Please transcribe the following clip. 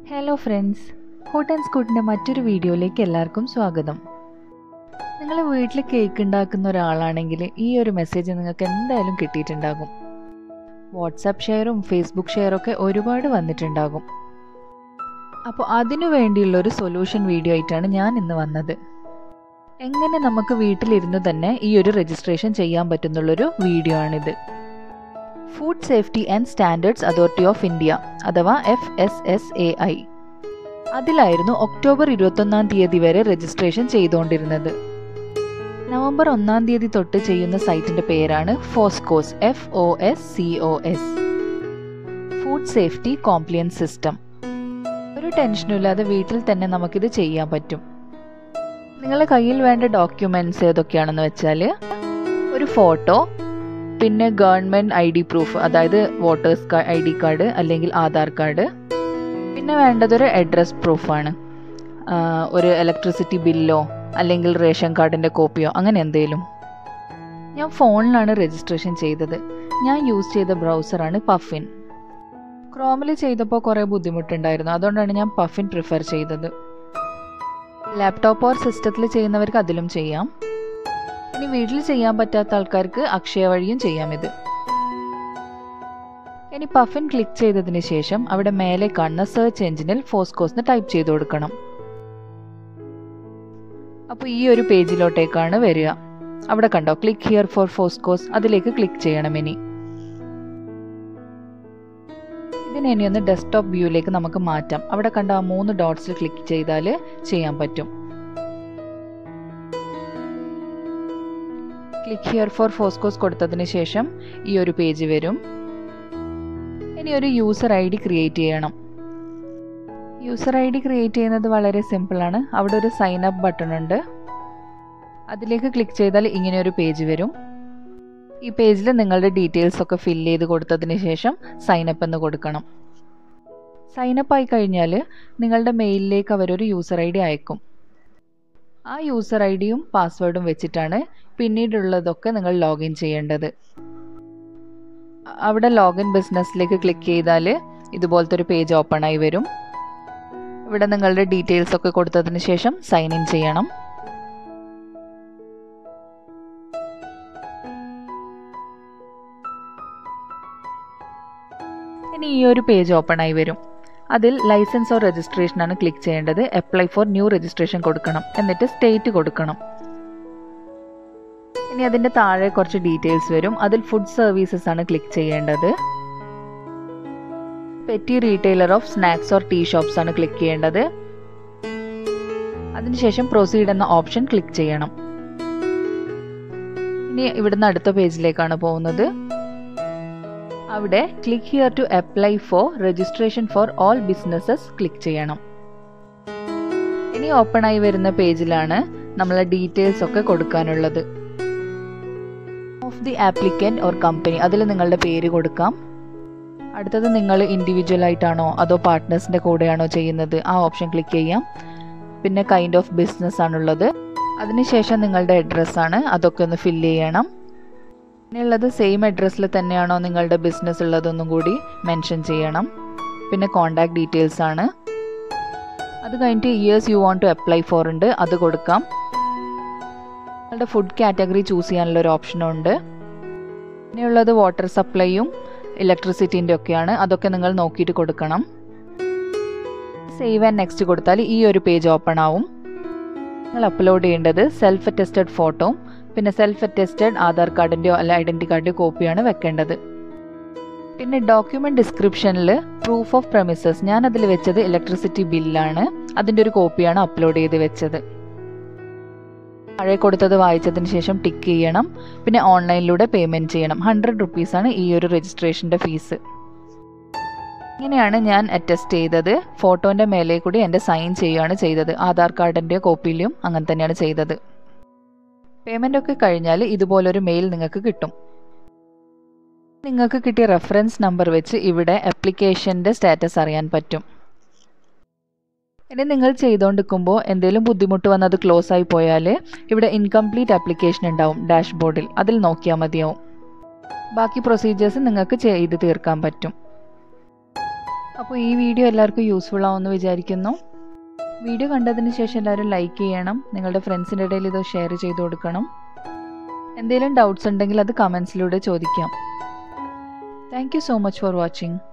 hello friends hot and സ്കൂട്ടിൻ്റെ മറ്റൊരു വീഡിയോയിലേക്ക് എല്ലാവർക്കും സ്വാഗതം നിങ്ങൾ വീട്ടിൽ കേക്ക് ഉണ്ടാക്കുന്ന ഒരാളാണെങ്കിൽ ഈ ഒരു മെസ്സേജ് നിങ്ങൾക്ക് എന്തായാലും കിട്ടിയിട്ടുണ്ടാകും വാട്സാപ്പ് ഷെയറും ഫേസ്ബുക്ക് ഷെയറൊക്കെ ഒരുപാട് വന്നിട്ടുണ്ടാകും അപ്പോൾ അതിനു വേണ്ടിയുള്ള ഒരു സൊല്യൂഷൻ വീഡിയോ ആയിട്ടാണ് ഞാൻ ഇന്ന് വന്നത് എങ്ങനെ നമുക്ക് വീട്ടിലിരുന്ന് തന്നെ ഈ ഒരു രജിസ്ട്രേഷൻ ചെയ്യാൻ പറ്റുന്നുള്ളൊരു വീഡിയോ ആണിത് food safety and standards authority of India അഥവാ F S S A I അതിലായിരുന്നു ഒക്ടോബർ ഇരുപത്തൊന്നാം തീയതി വരെ രജിസ്ട്രേഷൻ ചെയ്തുകൊണ്ടിരുന്നത് നവംബർ ഒന്നാം തീയതി തൊട്ട് ചെയ്യുന്ന സൈറ്റിന്റെ പേരാണ് FoSCoS F O S C O S food safety compliance system ഒരു ടെൻഷനും ഇല്ലാതെ വീട്ടിൽ തന്നെ നമുക്കിത് ചെയ്യാൻ പറ്റും നിങ്ങളുടെ കയ്യിൽ വേണ്ട ഡോക്യുമെന്റ്സ് ഏതൊക്കെയാണെന്ന് വെച്ചാൽ ഒരു ഫോട്ടോ പിന്നെ ഗവൺമെന്റ് ഐ ഡി പ്രൂഫ് അതായത് വോട്ടേഴ്സ് ഐ ഡി കാർഡ് അല്ലെങ്കിൽ ആധാർ കാർഡ് പിന്നെ വേണ്ടതൊരു അഡ്രസ് പ്രൂഫാണ് ഒരു ഇലക്ട്രിസിറ്റി ബില്ലോ അല്ലെങ്കിൽ റേഷൻ കാർഡിൻ്റെ കോപ്പിയോ അങ്ങനെ എന്തെങ്കിലും ഞാൻ ഫോണിലാണ് രജിസ്ട്രേഷൻ ചെയ്തത് ഞാൻ യൂസ് ചെയ്ത ബ്രൗസറാണ് പഫിൻ ക്രോമിൽ ചെയ്തപ്പോൾ കുറേ ബുദ്ധിമുട്ടുണ്ടായിരുന്നു അതുകൊണ്ടാണ് ഞാൻ പഫിൻ പ്രിഫർ ചെയ്തത് ലാപ്ടോപ്പ് ഓർ സിസ്റ്റത്തിൽ ചെയ്യുന്നവർക്ക് അതിലും ചെയ്യാം ഇനി വീട്ടിൽ ചെയ്യാൻ പറ്റാത്ത ആൾക്കാർക്ക് അക്ഷയ വഴിയും ചെയ്യാം ഇത് ഇനി പഫിൻ ക്ലിക്ക് ചെയ്തതിന് ശേഷം അവിടെ മേലെ കാണുന്ന സെർച്ച് എഞ്ചിനിൽ ഫോസ്കോസ് ടൈപ്പ് ചെയ്ത് കൊടുക്കണം അപ്പോൾ ഈ ഒരു പേജിലോട്ടേക്കാണ് വരിക അവിടെ കണ്ടോ ക്ലിക്ക് ഹിയർ ഫോർ ഫോസ്കോസ് അതിലേക്ക് ക്ലിക്ക് ചെയ്യണം ഇനി ഇതിനെ ഇനി ഒന്ന് ഡെസ്ക്ടോപ്പ് വ്യൂയിലേക്ക് നമുക്ക് മാറ്റാം അവിടെ കണ്ട ആ മൂന്ന് ഡോട്ട്സിൽ ക്ലിക്ക് ചെയ്താൽ ചെയ്യാൻ പറ്റും ക്ലിക്ക് ഹിയർ ഫോർ ഫോസ്കോസ് കൊടുത്തതിന് ശേഷം ഈ ഒരു പേജ് വരും ഇനി ഒരു യൂസർ ഐ ഡി ക്രിയേറ്റ് ചെയ്യണം യൂസർ ഐ ഡി ക്രിയേറ്റ് ചെയ്യുന്നത് വളരെ സിമ്പിളാണ് അവിടെ ഒരു സൈൻ അപ്പ് ബട്ടൺ ഉണ്ട് അതിലേക്ക് ക്ലിക്ക് ചെയ്താൽ ഇങ്ങനെ ഒരു പേജ് വരും ഈ പേജിൽ നിങ്ങളുടെ ഡീറ്റെയിൽസ് ഒക്കെ ഫില്ല് ചെയ്ത് കൊടുത്തതിന് ശേഷം സൈൻ അപ്പ് എന്ന് കൊടുക്കണം സൈൻ അപ്പ് ആയി കഴിഞ്ഞാൽ നിങ്ങളുടെ മെയിലിലേക്ക് അവരൊരു യൂസർ ഐ ഡി അയക്കും ആ യൂസർ ഐ ഡിയും പാസ്വേഡും വെച്ചിട്ടാണ് പിന്നീടുള്ളതൊക്കെ നിങ്ങൾ ലോഗിൻ ചെയ്യേണ്ടത് അവിടെ ലോഗിൻ ബിസിനസ്സിലേക്ക് ക്ലിക്ക് ചെയ്താൽ ഇതുപോലത്തെ ഒരു പേജ് ഓപ്പൺ ആയി വരും ഇവിടെ നിങ്ങളുടെ ഡീറ്റെയിൽസ് ഒക്കെ കൊടുത്തതിന് ശേഷം സൈൻ ഇൻ ചെയ്യണം ഇനി ഈ ഒരു പേജ് ഓപ്പൺ ആയി വരും അതിൽ ലൈസൻസ് ഓർ രജിസ്ട്രേഷൻ ആണ് ക്ലിക്ക് ചെയ്യേണ്ടത് അപ്ലൈ ഫോർ ന്യൂ രജിസ്ട്രേഷൻ കൊടുക്കണം എന്നിട്ട് സ്റ്റേറ്റ് കൊടുക്കണം ഇനി അതിൻ്റെ താഴെ കുറച്ച് ഡീറ്റെയിൽസ് വരും അതിൽ ഫുഡ് സർവീസസ് ആണ് ക്ലിക്ക് ചെയ്യേണ്ടത് petty retailer of snacks or tea shops ആണ് ക്ലിക്ക് ചെയ്യേണ്ടത് അതിനുശേഷം പ്രൊസീഡ് എന്ന ഓപ്ഷൻ ക്ലിക്ക് ചെയ്യണം ഇനി ഇവിടുന്ന് അടുത്ത പേജിലേക്കാണ് പോകുന്നത് അവിടെ click here to apply for registration for all businesses click ചെയ്യണം ഇനി ഓപ്പൺ ആയി വരുന്ന പേജിലാണ് നമ്മളെ ഡീറ്റെയിൽസ് ഒക്കെ കൊടുക്കാനുള്ളത് of the applicant or company അതിൽ നിങ്ങളുടെ പേര് കൊടുക്കാം അടുത്തത് നിങ്ങൾ ഇൻഡിവിജ്വൽ ആയിട്ടാണോ അതോ പാർട്ട്നേഴ്സിൻ്റെ കൂടെയാണോ ചെയ്യുന്നത് ആ ഓപ്ഷൻ ക്ലിക്ക് ചെയ്യാം പിന്നെ കൈൻഡ് ഓഫ് ബിസിനസ് ആണുള്ളത് അതിനുശേഷം നിങ്ങളുടെ അഡ്രസ്സാണ് അതൊക്കെ ഒന്ന് ഫില്ല് ചെയ്യണം പിന്നെയുള്ളത് സെയിം അഡ്രസ്സിൽ തന്നെയാണോ നിങ്ങളുടെ ബിസിനസ് ഉള്ളതൊന്നും കൂടി മെൻഷൻ ചെയ്യണം പിന്നെ കോണ്ടാക്ട് ഡീറ്റെയിൽസ് ആണ് അത് കഴിഞ്ഞിട്ട് years you want to apply for ഉണ്ട് അത് കൊടുക്കാം നിങ്ങളുടെ ഫുഡ് കാറ്റഗറി ചൂസ് ചെയ്യാനുള്ള ഒരു ഓപ്ഷനും ഉണ്ട് പിന്നെയുള്ളത് വാട്ടർ സപ്ലൈയും ഇലക്ട്രിസിറ്റീൻ്റെ ഒക്കെയാണ് അതൊക്കെ നിങ്ങൾ നോക്കിയിട്ട് കൊടുക്കണം സേവ് ആൻഡ് നെക്സ്റ്റ് കൊടുത്താൽ ഈ ഒരു പേജ് ഓപ്പൺ ആവും നിങ്ങൾ അപ്ലോഡ് ചെയ്യേണ്ടത് സെൽഫ് അറ്റസ്റ്റഡ് ഫോട്ടോ പിന്നെ സെൽഫ് അറ്റസ്റ്റഡ് ആധാർ കാർഡിൻ്റെയോ അല്ല ഐഡൻറ്റി കാർഡിൻ്റെയോ കോപ്പിയാണ് വെക്കേണ്ടത് പിന്നെ ഡോക്യുമെന്റ് ഡിസ്ക്രിപ്ഷനിൽ പ്രൂഫ് ഓഫ് പ്രമിസസ് ഞാൻ അതിൽ വെച്ചത് ഇലക്ട്രിസിറ്റി ബില്ലാണ് അതിൻ്റെ ഒരു കോപ്പിയാണ് അപ്ലോഡ് ചെയ്ത് വെച്ചത് താഴെ കൊടുത്തത് വായിച്ചതിന് ശേഷം ടിക്ക് ചെയ്യണം പിന്നെ ഓൺലൈനിലൂടെ പേയ്മെൻറ്റ് ചെയ്യണം ഹൺഡ്രഡ് റുപ്പീസാണ് ഈ ഒരു രജിസ്ട്രേഷൻ്റെ ഫീസ് ഇങ്ങനെയാണ് ഞാൻ അറ്റസ്റ്റ് ചെയ്തത് ഫോട്ടോൻ്റെ മേലെ കൂടി എൻ്റെ സൈൻ ചെയ്യുകയാണ് ചെയ്തത് ആധാർ കാർഡിൻ്റെ കോപ്പിയിലും അങ്ങനെ തന്നെയാണ് ചെയ്തത് പേയ്മെൻ്റ് ഒക്കെ കഴിഞ്ഞാൽ ഇതുപോലൊരു മെയിൽ നിങ്ങൾക്ക് കിട്ടും നിങ്ങൾക്ക് കിട്ടിയ റെഫറൻസ് നമ്പർ വെച്ച് ഇവിടെ ആപ്ലിക്കേഷൻ്റെ സ്റ്റാറ്റസ് അറിയാൻ പറ്റും ഇനി നിങ്ങൾ ചെയ്തുകൊണ്ടിരിക്കുമ്പോൾ എന്തെങ്കിലും ബുദ്ധിമുട്ട് വന്ന് അത് ക്ലോസ് ആയി പോയാൽ ഇവിടെ ഇൻകംപ്ലീറ്റ് ആപ്ലിക്കേഷൻ ഉണ്ടാവും ഡാഷ്ബോർഡിൽ അതിൽ നോക്കിയാൽ മതിയാവും ബാക്കി പ്രൊസീജിയേഴ്സ് നിങ്ങൾക്ക് ചെയ്ത് തീർക്കാൻ പറ്റും അപ്പോൾ ഈ വീഡിയോ എല്ലാവർക്കും യൂസ്ഫുൾ ആവുമെന്ന് വിചാരിക്കുന്നു വീഡിയോ കണ്ടതിന് ശേഷം എല്ലാവരും ലൈക്ക് ചെയ്യണം നിങ്ങളുടെ ഫ്രണ്ട്സിൻ്റെ ഇടയിൽ ഇത് ഷെയർ ചെയ്ത് കൊടുക്കണം എന്തെങ്കിലും ഡൗട്ട്സ് ഉണ്ടെങ്കിൽ അത് കമൻസിലൂടെ ചോദിക്കാം thank you so much for watching